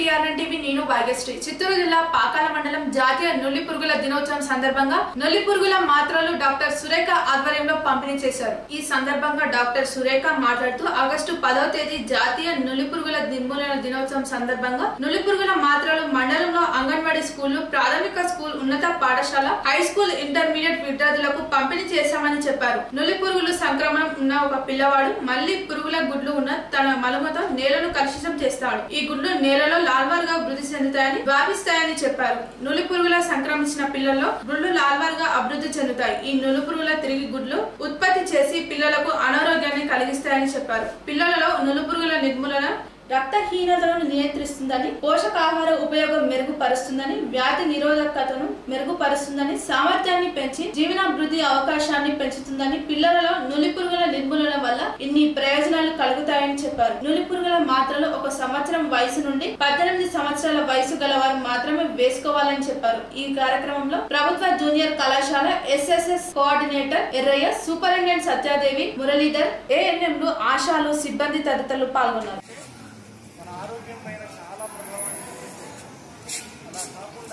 TRN TV నేను భాగ్యశ్రీ చిత్తూరు జిల్లా పాకాల మండలం జాతీయ నుల్లి పురుగుల దినోత్సవం సందర్భంగా నుల్లి పురుగుల మాత్రలు డాక్టర్ సురేఖ ఆధ్వర్యంలో పంపిణీ చేశారు ఈ సందర్భంగా డాక్టర్ సురేఖ మాట్లాడుతూ ఆగస్టు పదవ తేదీ జాతీయ నులి పురుగుల నిర్మూలన దినోత్సవం సందర్భంగా నులి పురుగుల మాత్రలు మండలంలో అంగన్వాడీ స్కూళ్లు ప్రాథమిక స్కూల్ ఉన్నత పాఠశాల హై స్కూల్ ఇంటర్మీడియట్ విద్యార్థులకు పంపిణీ చేశామని చెప్పారు నులి పురుగులు సంక్రమణం ఉన్న ఒక పిల్లవాడు మళ్లీ పురుగుల గుడ్లు ఉన్న తన మలుమతో నేలను కలుషితం చేస్తాడు ఈ గుడ్లు నేలలో లాల్వార్ గా వృద్ధి చెందుతాయని వ్యాపిస్తాయని చెప్పారు నులి పురుగుల సంక్రమించిన పిల్లల్లో గుడ్లు లాల్వార్ గా అభివృద్ధి చెందుతాయి ఈ నులి పురుగుల తిరిగి గుడ్లు ఉత్పత్తి చేసి పిల్లలకు అనారోగ్యాన్ని కలిగిస్తాయని చెప్పారు పిల్లలలో నులి పురుగుల నిర్మూలన రక్తహీనతలను నియంత్రిస్తుందని పోషకాహార ఉపయోగం మెరుగుపరుస్తుందని వ్యాధి నిరోధకతను మెరుగుపరుస్తుందని సామర్థ్యాన్ని పెంచి జీవనాభివృద్ధి అవకాశాన్ని పెంచుతుందని పిల్లలలో నులి పురుగుల నిర్మూలన వల్ల ఇన్ని ప్రయోజనాలు కలుగుతాయని చెప్పారు నులి పురుగుల మాత్రలు ఒక సంవత్సరం వయసు నుండి పద్దెనిమిది సంవత్సరాల వయసు గల వారు మాత్రమే వేసుకోవాలని చెప్పారు ఈ కార్యక్రమంలో ప్రభుత్వ జూనియర్ కళాశాల SSS coordinator Erraiah superintendent Satyadevi Muralidhar ఏఎన్ఎంలు ఆశాలు సిబ్బంది తదితరులు పాల్గొన్నారు మన ఆరోగ్యం పైన చాలా ప్రభావాన్ని చూపిస్తుంది అలా కాకుండా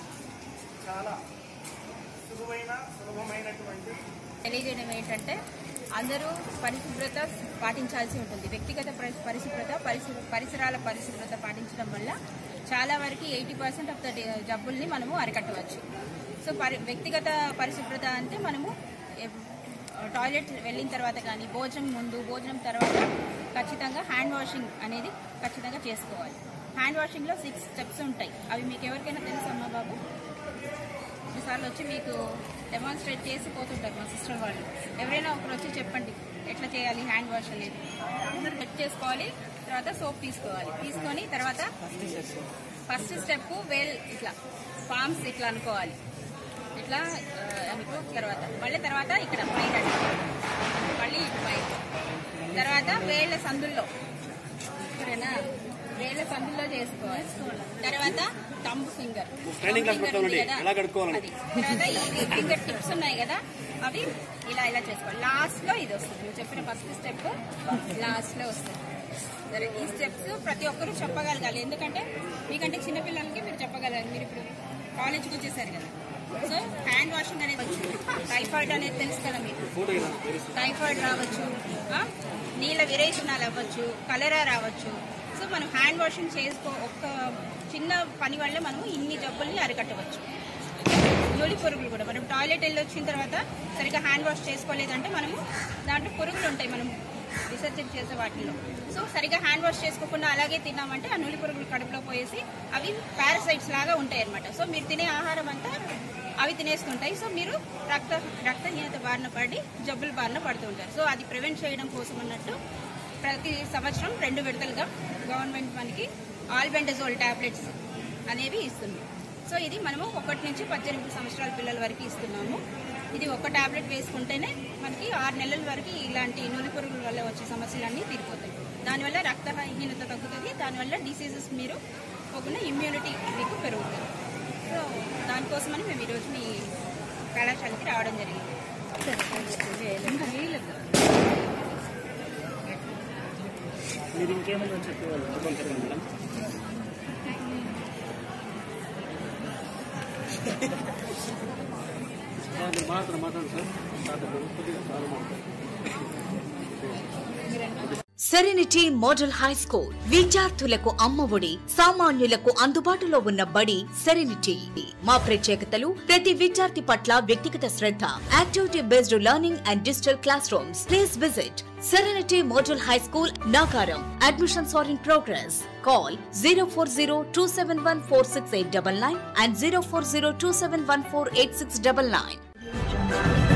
చాలా సులువైన సులభమైనటువంటి తెలియజేయడం ఏంటంటే అందరూ పరిశుభ్రత పాటించాల్సి ఉంటుంది వ్యక్తిగత పరి- పరిశుభ్రత పరిశు- పరిసరాల పరిశుభ్రత పాటించడం వల్ల చాలా వరకు ఎయిటీ పర్సెంట్ ఆఫ్ ద జబ్బుల్ని మనము అరికట్టవచ్చు సో పరి వ్యక్తిగత పరిశుభ్రత అంటే మనము ఎవ్- టాయిలెట్ వెళ్ళిన తర్వాత కానీ భోజనం ముందు భోజనం తర్వాత ఖచ్చితంగా హ్యాండ్ వాషింగ్ అనేది ఖచ్చితంగా చేసుకోవాలి హ్యాండ్ వాషింగ్లో సిక్స్ స్టెప్స్ ఉంటాయి అవి మీకు ఎవరికైనా తెలుసమ్మా బాబు కొన్నిసార్లు వచ్చి మీకు డెమాన్స్ట్రేట్ చేసి పోతుంటారు మా సిస్టర్ వాళ్ళు ఎవరైనా ఒకరు వచ్చి చెప్పండి ఎట్లా చేయాలి హ్యాండ్ వాష్ అనేది చెక్ చేసుకోవాలి తర్వాత సోప్ తీసుకోవాలి తీసుకొని తర్వాత ఫస్ట్ స్టెప్ వేల్ ఇట్లా పామ్స్ ఇట్లా అనుకోవాలి ఇట్లా ఆ, అనుకో తర్వాత మళ్ళీ తర్వాత ఇక్కడ పైన మళ్ళీ ఇటు పైన తర్వాత వేళ్ళ సందుల్లో సరేనా వేళ్ళ సందుల్లో చేసుకోవాలి తర్వాత థంబ్ ఫింగర్ Training class పెడతామండి. ఎలా కడుక్కోవాలని. అది తర్వాత ఈ ఫింగర్ టిప్స్ ఉన్నాయి కదా అవి ఇలా ఇలా చేసుకోవాలి లాస్ట్ లో ఇది వస్తుంది నువ్వు చెప్పిన ఫస్ట్ స్టెప్ లాస్ట్ లో వస్తుంది సరే ఈ స్టెప్స్ ప్రతి ఒక్కరూ చెప్పగలగాలి ఎందుకంటే మీకంటే చిన్నపిల్లలకి మీరు చెప్పగలగాలి మీరు ఇప్పుడు కాలేజ్కి వచ్చేసారు కదా సో హ్యాండ్ వాషింగ్ అనేది వచ్చు టైఫాయిడ్ అనేది తెలుసు కదా మీకు ఫోటో ఇలా టైఫాయిడ్ రావచ్చు ఆ? నీళ్ళ విరేచనాలు అవ్వచ్చు కలరా రావచ్చు సో మనం హ్యాండ్ వాషింగ్ చేసుకో ఒక్క చిన్న పని వల్ల మనం ఇన్ని జబ్బుల్ని అరికట్టవచ్చు నులి పురుగులు కూడా మనం టాయిలెట్ వెళ్ళి వచ్చిన తర్వాత సరిగ్గా హ్యాండ్ వాష్ చేసుకోలేదంటే మనము దాంట్లో పురుగులు ఉంటాయి మనం విసర్జన చేసే వాటిల్లో సో సరిగ్గా హ్యాండ్ వాష్ చేసుకోకుండా అలాగే తిన్నామంటే ఆ నులి పురుగులు కడుపులో పోయేసి అవి పారాసైట్స్ లాగా ఉంటాయి అనమాట సో మీరు తినే ఆహారం అంతా అవి తినేస్తుంటాయి సో మీరు రక్త రక్తహీనత బారిన పడి జబ్బుల బారిన పడుతూ ఉంటారు సో అది ప్రివెంట్ చేయడం కోసం అన్నట్టు ప్రతి సంవత్సరం రెండు విడతలుగా గవర్నమెంట్ మనకి ఆల్బెండజోల్ టాబ్లెట్స్ అనేవి ఇస్తుంది సో ఇది మనము ఒకటి నుంచి పద్దెనిమిది సంవత్సరాల పిల్లల వరకు ఇస్తున్నాము ఇది ఒక టాబ్లెట్ వేసుకుంటేనే మనకి ఆరు నెలల వరకు ఇలాంటి నులి పురుగుల వల్ల వచ్చే సమస్యలన్నీ తీరిపోతాయి దానివల్ల రక్తహీనత తగ్గుతుంది దానివల్ల డిసీజెస్ మీరు పోకుండా ఇమ్యూనిటీ మీకు పెరుగుతుంది సో దానికోసమని మేము ఈరోజు మీ కళాశాలకి రావడం జరిగింది మీరు ఇంకేమైనా చెప్పేవాళ్ళు చెప్పండి చెప్పండి మేడం మీరు మాట్లాడు మాట్లాడండి సార్ మాట్లాడండి. కొద్దిగా చాలా మాట్లాడండి సెరెనిటీ మోడల్ హై స్కూల్ విద్యార్థులకు అమ్మఒడి సామాన్యులకు అందుబాటులో ఉన్న బడి సెరెనిటీ మా ప్రత్యేకతలు ప్రతి విద్యార్థి పట్ల వ్యక్తిగత శ్రద్ధ activity based learning and digital classroom please visit Serenity model high school Nagaram admissions are in progress call zero four zero two seven one four six eight double nine and zero four zero two seven one four eight six double nine